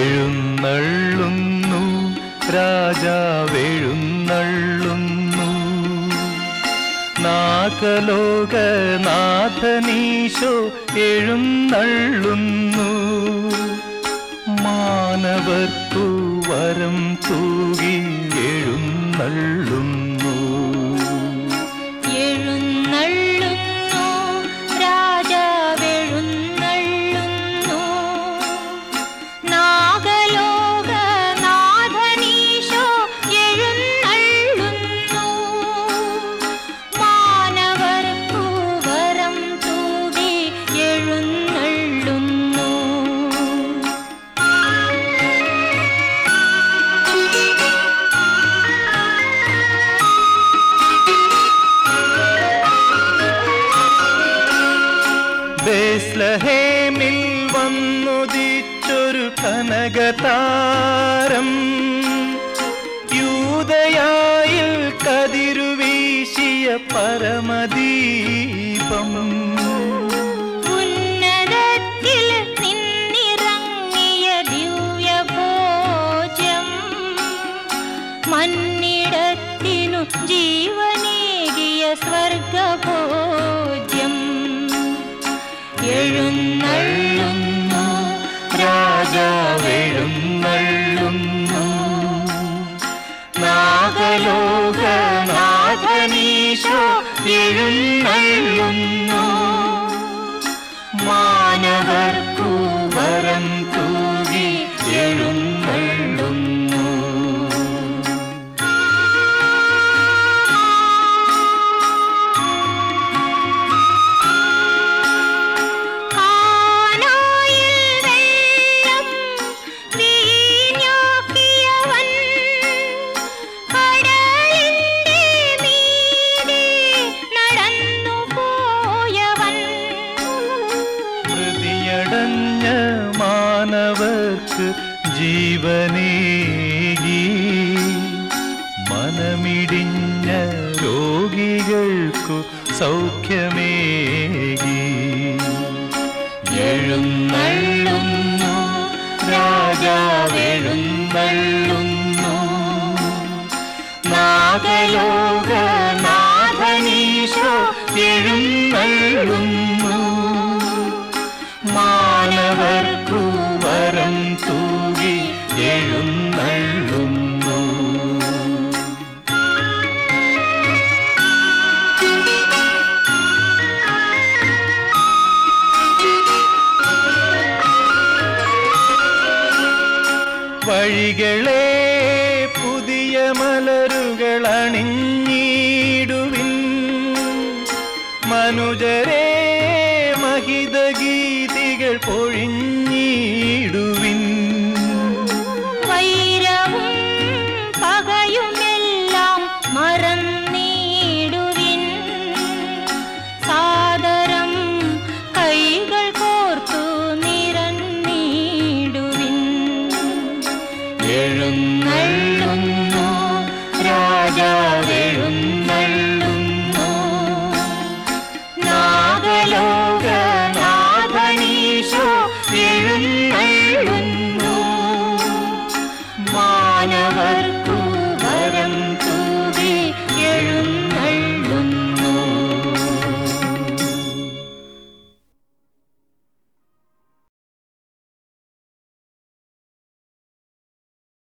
എഴുന്നള്ളുന്നു രാജാവെഴുന്നള്ളുന്നു നാഗലോകനാഥനീശോ എഴുന്നള്ളുന്നു മാനവർക്കു വരം തൂകി എഴുന്നള്ളുന്നു എഴുന്നള്ളുന്നു രാജാവെഴുന്നള്ളുന്നു നാഗലോകനാഥനീശോ എഴുന്നള്ളുന്നു മാനവർക്കു വരം തൂകി എഴുന്നള്ളുന്നു ബേസ്ലഹേമിൽ വന്നുദിച്ചൊരു കനകതാരം യൂതയായിൽ കതിരുവീശിയ പരമദീപം ഉന്നതത്തിൽ നിന്നിറങ്ങിയ ദിവ്യഭോജ്യം മന്നിടത്തിനു ജീവനേകിയ സ്വർഗഭോജ്യം എഴുന്നള്ളുന്നു രാജാവെഴുന്നള്ളുന്നു നാഗലോകനാഥനീശോ എഴുന്നള്ളുന്നു മാനവർക്കു വരം തൂകി എഴുന്നള്ളുന്നു കാനായിൽ വെള്ളം വീഞ്ഞാക്കിയവൻ കടലിന്റെ മീതെ നടന്നു പോയവൻ ഹൃതിയടഞ്ഞ മാനവർക്ക് ജീവനേകി മനമിടിഞ്ഞ രോഗികൾക്കു സൗഖ്യമേകി എഴുന്നള്ളുന്നു രാജാവെഴുന്നള്ളുന്നു നാഗലോകനാഥനീശോ എഴുന്നള്ളുന്നു മാനവർക്കു വരം തൂകി എഴുന്നള്ളുന്നു വഴികളെ പുതിയ മലരുകൾ അണിഞ്ഞിടുവിൻ മനുജരെ മഹിതഗീതികൾ പൊഴിഞ്ഞിടുവിൻ വൈരവും പകയുമെല്ലാം മറന്നിടുവിൻ സാദരം കൈകൾ കോർത്തു നിരന്നിടുവിൻ എഴുന്നള്ളുന്നു രാജാവെഴുന്നള്ളുന്നു നാഗലോകനാഥനീശോ എഴുന്നള്ളുന്നു മാനവർ